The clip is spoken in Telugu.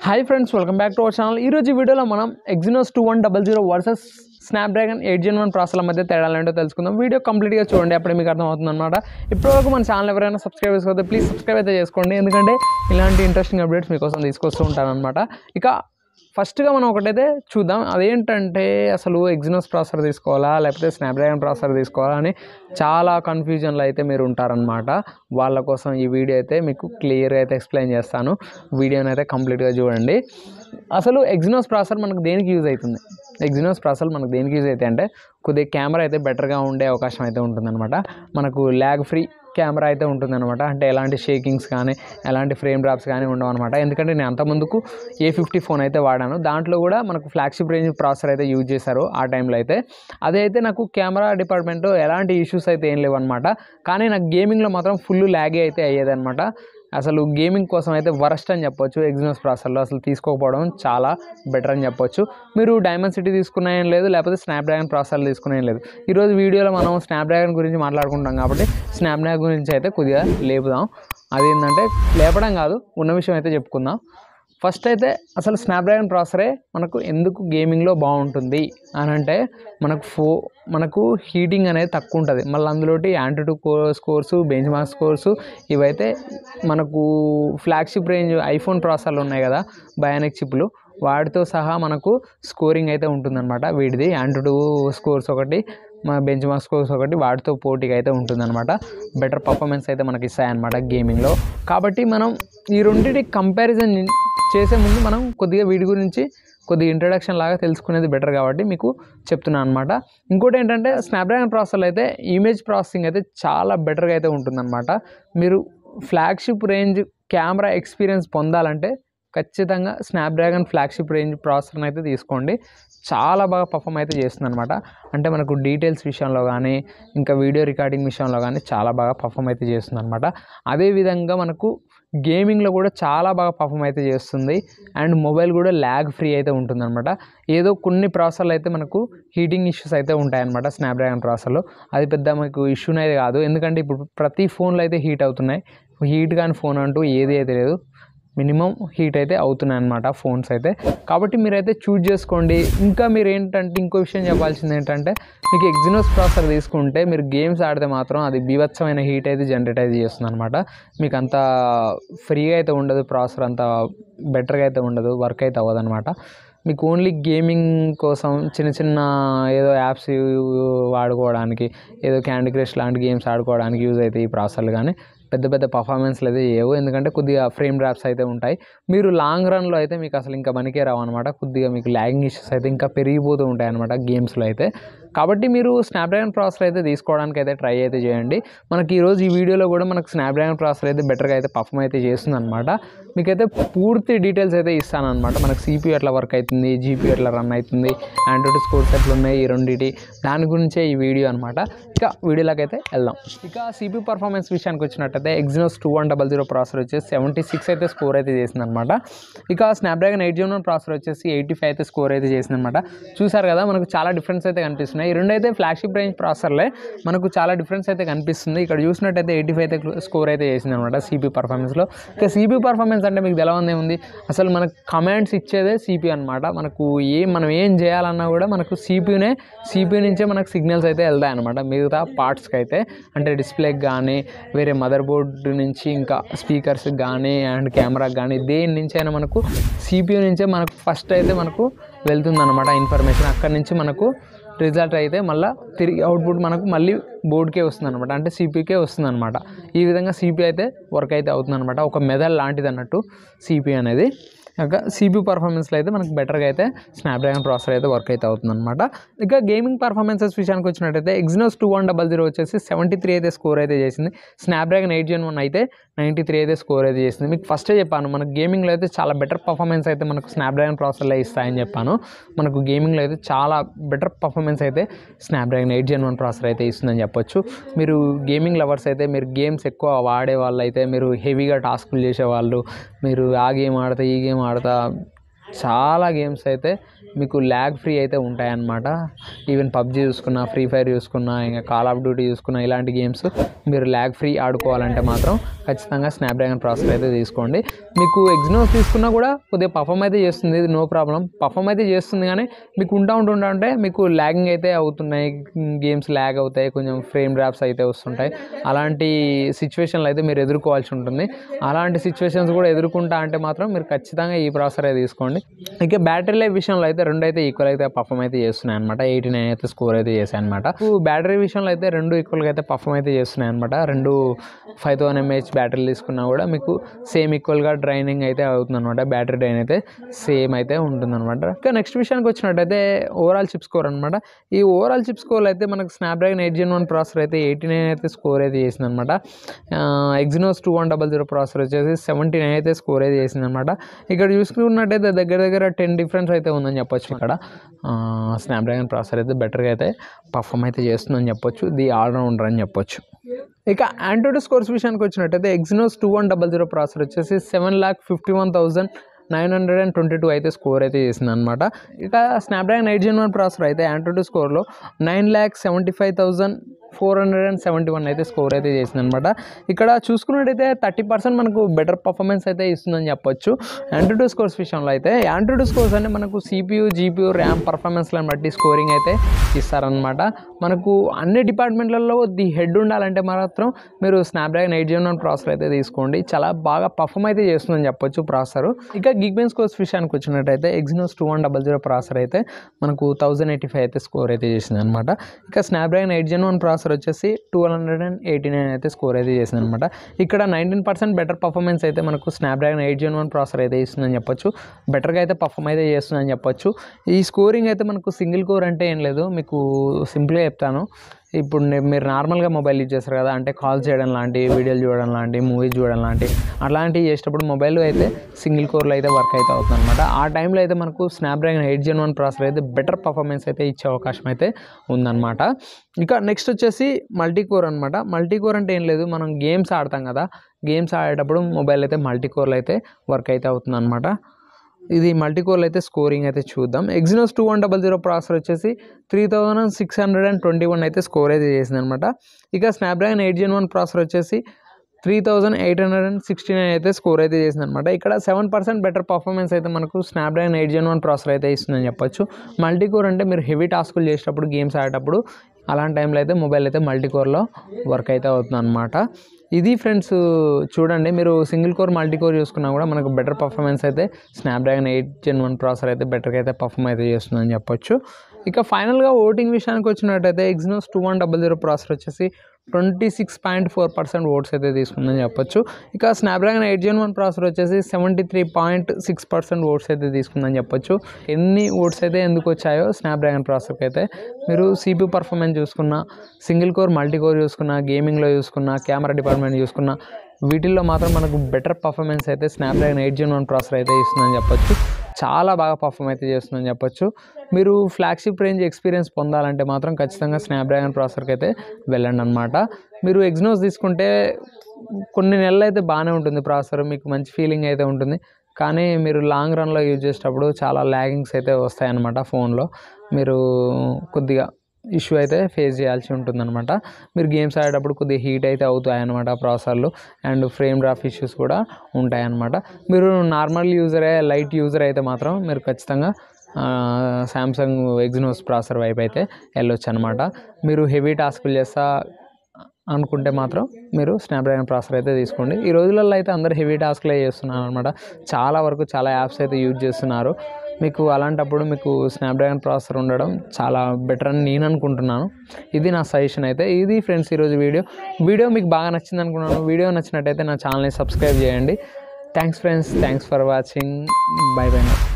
hi friends welcome back to our channel ఈ రోజు ఈ వీడియోలో మనం Exynos two one double zero versus Snapdragon eight gen one ప్రాసెస్ల మధ్య తేడాలు ఏంటో తెలుసుకుందాం వీడియో కంప్లీట్గా చూడండి అప్పుడే మీకు అర్థమవుతుంది అనమాట ఇప్పటివరకు మన ఛానల్ ఎవరైనా సబ్స్క్రైబ్ చేసుకోవద్దు ప్లీజ్ సబ్స్క్రైబ్ అయితే చేసుకోండి ఎందుకంటే ఇలాంటి ఇంట్రెస్టింగ్ అప్డేట్స్ మీకోసం తీసుకొస్తూ ఉంటాను అనమాట ఇక ఫస్ట్గా మనం ఒకటైతే చూద్దాం అదేంటంటే అసలు ఎగ్జినోస్ ప్రాసెసర్ తీసుకోవాలా లేకపోతే స్నాప్డ్రాగన్ ప్రాసెసర్ తీసుకోవాలా అని చాలా కన్ఫ్యూజన్లో అయితే మీరు ఉంటారనమాట వాళ్ళ కోసం ఈ వీడియో అయితే మీకు క్లియర్గా అయితే ఎక్స్ప్లెయిన్ చేస్తాను వీడియోని అయితే కంప్లీట్గా చూడండి అసలు ఎగ్జినోస్ ప్రాసెసర్ మనకు దేనికి యూజ్ అవుతుంది ఎగ్జినోస్ ప్రాసెసర్ మనకు దేనికి యూజ్ అయితే అంటే కొద్దిగా కెమెరా అయితే బెటర్గా ఉండే అవకాశం అయితే ఉంటుందన్నమాట మనకు ల్యాగ్ ఫ్రీ కెమెరా అయితే ఉంటుందన్నమాట అంటే ఎలాంటి షేకింగ్స్ కానీ ఎలాంటి ఫ్రేమ్ డ్రాప్స్ కానీ ఉండవు అనమాట ఎందుకంటే నేను అంత ముందుకు ఏ ఫిఫ్టీ ఫోన్ అయితే వాడాను దాంట్లో కూడా మనకు ఫ్లాగ్షిప్ రేంజ్ ప్రాసెసర్ అయితే యూజ్ చేశారు ఆ టైంలో అయితే అదే అయితే నాకు కెమెరా డిపార్ట్మెంట్ ఎలాంటి ఇష్యూస్ అయితే ఏం లేవు అనమాట కానీ నాకు గేమింగ్లో మాత్రం ఫుల్ ల్యాగే అయితే అయ్యేదన్నమాట అసలు గేమింగ్ కోసం అయితే వరస్ట్ అని చెప్పొచ్చు ఎగ్జినోస్ ప్రాసెసర్లో అసలు తీసుకోకపోవడం చాలా బెటర్ అని చెప్పొచ్చు మీరు డైమండ్ సిటీ తీసుకున్నా ఏం లేదు లేకపోతే స్నాప్డ్రాగన్ ప్రాసెసర్లు తీసుకున్నా ఏం లేదు ఈరోజు వీడియోలో మనం స్నాప్డ్రాగన్ గురించి మాట్లాడుకుంటాం కాబట్టి స్నాప్డ్రాగన్ గురించి అయితే కొద్దిగా లేపుదాం అదేంటంటే లేపడం కాదు ఉన్న విషయం అయితే చెప్పుకుందాం ఫస్ట్ అయితే అసలు స్నాప్డ్రాగన్ ప్రాసెసరే మనకు ఎందుకు గేమింగ్లో బాగుంటుంది అని అంటే మనకు ఫో మనకు హీటింగ్ అనేది తక్కువ ఉంటుంది మళ్ళీ అందులోటి AnTuTu scores benchmark scores ఇవైతే మనకు ఫ్లాగ్షిప్ రేంజ్ ఐఫోన్ ప్రాసెసర్లు ఉన్నాయి కదా బయానిక్ చిప్లు వాటితో సహా మనకు స్కోరింగ్ అయితే ఉంటుందన్నమాట వీటిది యాంటీ టూ స్కోర్స్ ఒకటి మా బెంచ్ మార్క్ స్కోర్స్ ఒకటి వాటితో పోటీగా అయితే ఉంటుందన్నమాట బెటర్ పర్ఫార్మెన్స్ అయితే మనకి ఇస్తాయన్నమాట గేమింగ్లో కాబట్టి మనం ఈ రెండింటి కంపారిజన్ చేసే ముందు మనం కొద్దిగా వీటి గురించి కొద్దిగా ఇంట్రడక్షన్ లాగా తెలుసుకునేది బెటర్ కాబట్టి మీకు చెప్తున్నాను అనమాట ఇంకోటి ఏంటంటే స్నాప్డ్రాగన్ ప్రాసెసర్లో అయితే ఇమేజ్ ప్రాసెసింగ్ అయితే చాలా బెటర్గా అయితే ఉంటుందన్నమాట మీరు ఫ్లాగ్షిప్ రేంజ్ కెమెరా ఎక్స్పీరియన్స్ పొందాలంటే ఖచ్చితంగా స్నాప్డ్రాగన్ ఫ్లాగ్షిప్ రేంజ్ ప్రాసెసర్ని అయితే తీసుకోండి చాలా బాగా పర్ఫామ్ అయితే చేస్తుంది అనమాట అంటే మనకు డీటెయిల్స్ విషయంలో కానీ ఇంకా వీడియో రికార్డింగ్ విషయంలో కానీ చాలా బాగా పర్ఫామ్ అయితే చేస్తుంది అనమాట అదేవిధంగా మనకు గేమింగ్లో కూడా చాలా బాగా పర్ఫామ్ అయితే చేస్తుంది అండ్ మొబైల్ కూడా ల్యాగ్ ఫ్రీ అయితే ఉంటుందన్నమాట ఏదో కొన్ని ప్రాసెసర్లు అయితే మనకు హీటింగ్ ఇష్యూస్ అయితే ఉంటాయన్నమాట స్నాప్డ్రాగన్ ప్రాసెసర్లో అది పెద్ద మనకు ఇష్యూ అనేది కాదు ఎందుకంటే ఇప్పుడు ప్రతి ఫోన్లో అయితే హీట్ అవుతున్నాయి హీట్ కాని ఫోన్ అంటూ ఏది అయితే లేదు మినిమం హీట్ అయితే అవుతున్నాయి అనమాట ఫోన్స్ అయితే కాబట్టి మీరైతే చూజ్ చేసుకోండి ఇంకా మీరు ఏంటంటే ఇంకో విషయం చెప్పాల్సింది ఏంటంటే మీకు ఎగ్జినోస్ ప్రాసెసర్ తీసుకుంటే మీరు గేమ్స్ ఆడితే మాత్రం అది బీభత్సమైన హీట్ అయితే జనరేట్ అయితే చేస్తుంది అనమాట మీకు అంత ఫ్రీగా అయితే ఉండదు ప్రాసెసర్ అంత బెటర్గా అయితే ఉండదు వర్క్ అయితే అవ్వదు అనమాట మీకు ఓన్లీ గేమింగ్ కోసం చిన్న చిన్న ఏదో యాప్స్ వాడుకోవడానికి ఏదో క్యాండీ క్రష్ లాంటి గేమ్స్ ఆడుకోవడానికి యూజ్ అవుతాయి ఈ ప్రాసెసర్లు కానీ పెద్ద పెద్ద పర్ఫార్మెన్స్లు అయితే ఏవో ఎందుకంటే కొద్దిగా ఫ్రేమ్ డ్రాప్స్ అయితే ఉంటాయి మీరు లాంగ్ రన్లో అయితే మీకు అసలు ఇంకా పనికే రావు అనమాట కొద్దిగా మీకు ల్యాగింగ్ ఇష్యూస్ అయితే ఇంకా పెరిగిపోతూ ఉంటాయి అనమాట గేమ్స్లో అయితే కాబట్టి మీరు స్నాప్డ్రాగన్ ప్రాసెసర్ అయితే తీసుకోవడానికి అయితే ట్రై అయితే చేయండి మనకి ఈరోజు ఈ వీడియోలో కూడా మనకు స్నాప్డ్రాగన్ ప్రాసెసర్ అయితే బెటర్గా అయితే పర్ఫామ్ అయితే చేస్తుంది అనమాట మీకైతే పూర్తి డీటెయిల్స్ అయితే ఇస్తాను అనమాట మనకు సిపి ఎట్లా వర్క్ అవుతుంది జీపీ ఎట్లా రన్ అవుతుంది ఆండ్రాయిడ్ స్కోర్స్ ఎట్లా ఉన్నాయి ఈ రెండింటి దాని గురించే ఈ వీడియో అనమాట ఇక వీడియోలోకి అయితే వెళ్దాం ఇక సిపి పర్ఫార్మెన్స్ విషయానికి వచ్చినట్టయితే Exynos two one double zero processor వచ్చేసి సెవెంటీ సిక్స్ అయితే స్కోర్ అయితే చేసింది అనమాట ఇక Snapdragon eight zero one processor వచ్చేసి ఎయిటీ ఫైవ్ అయితే స్కోర్ అయితే చేసింది అనమాట చూసారు కదా మనకు చాలా డిఫరెన్స్ అయితే కనిపిస్తున్నాయి ఈ రెండు అయితే ఫ్లాగ్షిప్ రేంజ్ ప్రాసెసర్లే మనకు చాలా డిఫరెన్స్ అయితే కనిపిస్తుంది ఇక్కడ చూసినట్టయితే ఎయిటీ ఫైవ్ అయితే స్కోర్ అయితే చేసింది అనమాట సిపి పర్ఫార్మెన్స్లో ఇక సిపి పర్ఫార్మెన్స్ అంటే మీకు తెలవందే ఉంది అసలు మనకు కమాండ్స్ ఇచ్చేదే సిపి అనమాట మనకు ఏం మనం ఏం చేయాలన్నా కూడా మనకు సిపియునే సిపియు నుంచే మనకు సిగ్నల్స్ అయితే వెళ్తాయి అనమాట మిగతా పార్ట్స్కి అయితే అంటే డిస్ప్లేకి కానీ వేరే మదర్ బోర్డు నుంచి ఇంకా స్పీకర్స్కి కానీ అండ్ కెమెరాకి కానీ దేని నుంచి అయినా మనకు సిపియు నుంచే మనకు ఫస్ట్ అయితే మనకు వెళ్తుందన్నమాట ఇన్ఫర్మేషన్ అక్కడి నుంచి మనకు రిజల్ట్ అయితే మళ్ళీ తిరిగి అవుట్పుట్ మనకు మళ్ళీ బోర్డ్కే వస్తుంది అనమాట అంటే సిపికే వస్తుంది అనమాట ఈ విధంగా సిపి అయితే వర్క్ అయితే అవుతుంది అనమాట ఒక మెదల్ లాంటిది అన్నట్టు సిపి అనేది ఇంకా సిపి పర్ఫార్మెన్స్లో అయితే మనకు బెటర్గా అయితే స్నాప్డ్రాగన్ ప్రాసెసర్ అయితే వర్క్ అయితే అవుతుంది అనమాట ఇక గేమింగ్ పర్ఫార్మెన్సెస్ విషయానికి వచ్చినట్టయితే Exynos two one double zero వచ్చేసి సెవెంటీ త్రీ అయితే స్కోర్ అయితే చేసింది స్నాప్డ్రాగన్ ఎయిట్ జెన్ వన్ అయితే నైంటీ త్రీ అయితే స్కోర్ అయితే చేసింది మీకు ఫస్టే చెప్పాను మనకు గేమింగ్లో అయితే చాలా బెటర్ పర్ఫార్మెన్స్ అయితే మనకు స్నాప్డ్రాగన్ ప్రాసెసర్లో ఇస్తాయని చెప్పాను మనకు గేమింగ్లో అయితే చాలా బెటర్ పర్ఫార్మెన్స్ అయితే Snapdragon eight gen one processor అయితే ఇస్తుందని చెప్పొచ్చు మీరు గేమింగ్ లవర్స్ అయితే మీరు గేమ్స్ ఎక్కువ వాడే వాళ్ళు అయితే మీరు హెవీగా టాస్కులు చేసేవాళ్ళు మీరు ఆ గేమ్ ఆడతా ఈ గేమ్ ఆడతా చాలా గేమ్స్ అయితే మీకు ల్యాగ్ ఫ్రీ అయితే ఉంటాయన్నమాట ఈవెన్ పబ్జీ చూసుకున్నా ఫ్రీ ఫైర్ చూసుకున్నా ఇంకా కాల్ ఆఫ్ డ్యూటీ చూసుకున్నా ఇలాంటి గేమ్స్ మీరు ల్యాగ్ ఫ్రీ ఆడుకోవాలంటే మాత్రం ఖచ్చితంగా స్నాప్డ్రాగన్ ప్రాసెసర్ అయితే తీసుకోండి మీకు ఎగ్జినోస్ తీసుకున్నా కూడా కొద్దిగా పర్ఫామ్ అయితే చేస్తుంది ఇది నో ప్రాబ్లం పర్ఫామ్ అయితే చేస్తుంది కానీ మీకు ఉంటా ఉంటుంటా అంటే మీకు ల్యాగింగ్ అయితే అవుతున్నాయి గేమ్స్ ల్యాగ్ అవుతాయి కొంచెం ఫ్రేమ్ డ్రాప్స్ అయితే వస్తుంటాయి అలాంటి సిచ్యువేషన్లు అయితే మీరు ఎదుర్కోవాల్సి ఉంటుంది అలాంటి సిచ్యువేషన్స్ కూడా ఎదుర్కొంటా అంటే మాత్రం మీరు ఖచ్చితంగా ఈ ప్రాసెసర్ అయితే తీసుకోండి ఇక బ్యాటరీ లైఫ్ విషయంలో అయితే రెండు అయితే ఈక్వల్ అయితే పర్ఫామ్ అయితే చేస్తున్నాయి అనమాట ఎయిటీ నైన్ అయితే స్కోర్ అయితే చేశాయి అనమాట బ్యాటరీ విషయంలో అయితే రెండు ఈక్వల్గా అయితే పర్ఫామ్ అయితే చేస్తున్నాయి అనమాట రెండు ఫైవ్ థౌసండ్ ఎంఏహెచ్ బ్యాటరీలు తీసుకున్నా కూడా మీకు సేమ్ ఈక్వల్గా డ్రైనింగ్ అయితే అవుతుంది అనమాట బ్యాటరీ డ్రైన్ అయితే సేమ్ అయితే ఉంటుంది అనమాట ఇంకా నెక్స్ట్ విషయానికి వచ్చినట్టయితే ఓవరాల్ చిప్ స్కోర్ అనమాట ఈ ఓవరాల్ చిప్ స్కోర్ అయితే మనకు Snapdragon eight gen one processor అయితే ఎయిటీ నైన్ అయితే స్కోర్ అయితే చేసింది అనమాట Exynos two one double zero processor వచ్చేసి సెవెంటీ నైన్ అయితే స్కోర్ అయితే చేసింది అనమాట ఇక్కడ చూసుకున్నట్టయితే దగ్గర దగ్గర టెన్ డిఫరెన్స్ అయితే ఉందని చెప్పొచ్చు ఇక్కడ స్నాప్డ్రాగన్ ప్రాసెసర్ అయితే బెటర్గా అయితే పర్ఫామ్ అయితే చేస్తుందని చెప్పొచ్చు ది ఆల్రౌండర్ అని చెప్పొచ్చు ఇక ఆండ్రాయిడ్ స్కోర్స్ విషయానికి వచ్చినట్టయితే Exynos two one double zero processor వచ్చేసి seven lakh fifty one thousand nine hundred and twenty two అయితే స్కోర్ అయితే చేసింది అనమాట ఇక Snapdragon eight gen one processor అయితే ఆండ్రాయిడ్ స్కోర్లో nine lakh seventy five thousand four hundred and seventy one అయితే స్కోర్ అయితే చేసింది అనమాట ఇక్కడ చూసుకున్నట్టయితే థర్టీ పర్సెంట్ మనకు బెటర్ పర్ఫార్మెన్స్ అయితే ఇస్తుందని చెప్పొచ్చు యాండ్రాయిడ్ స్కోర్స్ విషయంలో అయితే యాండ్రాయిడ్ స్కోర్స్ అంటే మనకు సిపియూ జీపీయూ ర్యామ్ పర్ఫార్మెన్స్లను బట్టి స్కోరింగ్ అయితే ఇస్తారనమాట మనకు అన్ని డిపార్ట్మెంట్లలో ది హెడ్ ఉండాలంటే మాత్రం మీరు Snapdragon eight zero one processor అయితే తీసుకోండి చాలా బాగా పర్ఫామ్ అయితే చేస్తుందని చెప్పొచ్చు ప్రాసెసర్ ఇక గిగ్బెన్ స్కోర్స్ విషయానికి వచ్చినట్టయితే Exynos two one double zero processor అయితే మనకు థౌజండ్ ఎయిటీ ఫైవ్ అయితే స్కోర్ అయితే చేసింది అనమాట ఇక Snapdragon eight gen one processor వచ్చేసి two hundred and eighty nine అయితే స్కోర్ అయితే చేసింది అనమాట ఇక్కడ నైన్టీన్ పర్సెంట్ బెటర్ పర్ఫార్మెన్స్ అయితే మనకు Snapdragon eight gen one processor అయితే ఇస్తుందని చెప్పొచ్చు బెటర్గా అయితే పర్ఫామ్ అయితే చేస్తుందని చెప్పొచ్చు ఈ స్కోరింగ్ అయితే మనకు సింగిల్ కోర్ అంటే ఏం లేదు మీకు సింపుల్గా చెప్తాను ఇప్పుడు నే- మీరు నార్మల్గా మొబైల్ యూజ్ చేస్తారు కదా అంటే కాల్ చేయడం లాంటి వీడియోలు చూడడం లాంటి మూవీస్ చూడడం లాంటి అట్లాంటివి చేసేటప్పుడు మొబైల్ అయితే సింగిల్ కోర్లో అయితే వర్క్ అయితే అవుతుంది అనమాట ఆ టైంలో అయితే మనకు Snapdragon eight gen one processor అయితే బెటర్ పర్ఫార్మెన్స్ అయితే ఇచ్చే అవకాశం అయితే ఉందన్నమాట ఇక నెక్స్ట్ వచ్చేసి మల్టీ కోర్ అనమాట మల్టీ కోర్ అంటే ఏం లేదు మనం గేమ్స్ ఆడతాం కదా గేమ్స్ ఆడేటప్పుడు మొబైల్ అయితే మల్టీ కోర్లో అయితే వర్క్ అయితే అవుతుంది అనమాట ఇది మల్టీ కోర్లో అయితే స్కోరింగ్ అయితే చూద్దాం Exynos two one double zero processor వచ్చేసి three thousand six hundred and twenty one అయితే స్కోర్ అయితే చేసింది అనమాట ఇక Snapdragon eight gen one processor వచ్చేసి three thousand eight hundred and sixty nine అయితే స్కోర్ అయితే చేసింది అనమాట ఇక్కడ సెవెన్ పర్సెంట్ బెటర్ పర్ఫార్మెన్స్ అయితే మనకు Snapdragon eight gen one processor అయితే ఇస్తుందని చెప్పొచ్చు మల్టీ కోర్ అంటే మీరు హెవీ టాస్కులు చేసేటప్పుడు గేమ్స్ ఆడేటప్పుడు అలాంటి టైంలో అయితే మొబైల్ అయితే మల్టీ కోర్లో వర్క్ అయితే అవుతుంది అనమాట ఇది ఫ్రెండ్స్ చూడండి మీరు సింగిల్ కోర్ మల్టీ కోర్ చూసుకున్నా కూడా మనకు బెటర్ పర్ఫార్మెన్స్ అయితే Snapdragon eight gen one processor అయితే బెటర్గా అయితే పర్ఫామ్ అయితే చేస్తుందని చెప్పొచ్చు ఇక ఫైనల్గా ఓటింగ్ విషయానికి వచ్చినట్టయితే Exynos two one double zero processor వచ్చేసి twenty six point four percent votes అయితే తీసుకుందని చెప్పొచ్చు ఇక Snapdragon eight gen one processor వచ్చేసి seventy three point six percent votes అయితే తీసుకుందని చెప్పొచ్చు ఎన్ని ఓట్స్ అయితే ఎందుకు వచ్చాయో స్నాప్డ్రాగన్ ప్రాసెసర్కి అయితే మీరు సిపి పర్ఫార్మెన్స్ చూసుకున్నా సింగిల్ కోర్ మల్టీ కోర్ చూసుకున్నా గేమింగ్లో చూసుకున్నా కెమెరా డిపార్ట్మెంట్ చూసుకున్నా వీటిల్లో మాత్రం మనకు బెటర్ పర్ఫార్మెన్స్ అయితే Snapdragon eight gen one processor అయితే ఇస్తుందని చెప్పొచ్చు చాలా బాగా పర్ఫామ్ అయితే చేస్తుందని చెప్పొచ్చు మీరు ఫ్లాగ్షిప్ రేంజ్ ఎక్స్పీరియన్స్ పొందాలంటే మాత్రం ఖచ్చితంగా స్నాప్డ్రాగన్ ప్రాసెసర్కి అయితే వెళ్ళండి అనమాట మీరు ఎగ్జినోస్ తీసుకుంటే కొన్ని నెలలు అయితే బాగానే ఉంటుంది ప్రాసెసర్ మీకు మంచి ఫీలింగ్ అయితే ఉంటుంది కానీ మీరు లాంగ్ రన్లో యూజ్ చేసేటప్పుడు చాలా ల్యాగింగ్స్ అయితే వస్తాయన్నమాట ఫోన్లో మీరు కొద్దిగా ఇష్యూ అయితే ఫేస్ చేయాల్సి ఉంటుందన్నమాట మీరు గేమ్స్ ఆడేటప్పుడు కొద్దిగా హీట్ అయితే అవుతాయన్నమాట ప్రాసెసర్లు అండ్ ఫ్రేమ్ డ్రాఫ్ ఇష్యూస్ కూడా ఉంటాయన్నమాట మీరు నార్మల్ యూజరే లైట్ యూజర్ అయితే మాత్రం మీరు ఖచ్చితంగా శాంసంగ్ ఎగ్జినోస్ ప్రాసెసర్ వైపు అయితే వెళ్ళొచ్చు అనమాట మీరు హెవీ టాస్కులు చేస్తా అనుకుంటే మాత్రం మీరు స్నాప్డ్రాగన్ ప్రాసెసర్ అయితే తీసుకోండి ఈ రోజులలో అయితే అందరు హెవీ టాస్క్లే చేస్తున్నారు అనమాట చాలా వరకు చాలా యాప్స్ అయితే యూజ్ చేస్తున్నారు మీకు అలాంటప్పుడు మీకు స్నాప్డ్రాగన్ ప్రాసెసర్ ఉండడం చాలా బెటర్ అని నేను అనుకుంటున్నాను ఇది నా సజెషన్ అయితే ఇది ఫ్రెండ్స్ ఈరోజు వీడియో వీడియో మీకు బాగా నచ్చింది అనుకున్నాను వీడియో నచ్చినట్టయితే నా ఛానల్ని సబ్స్క్రైబ్ చేయండి thanks friends thanks for watching bye by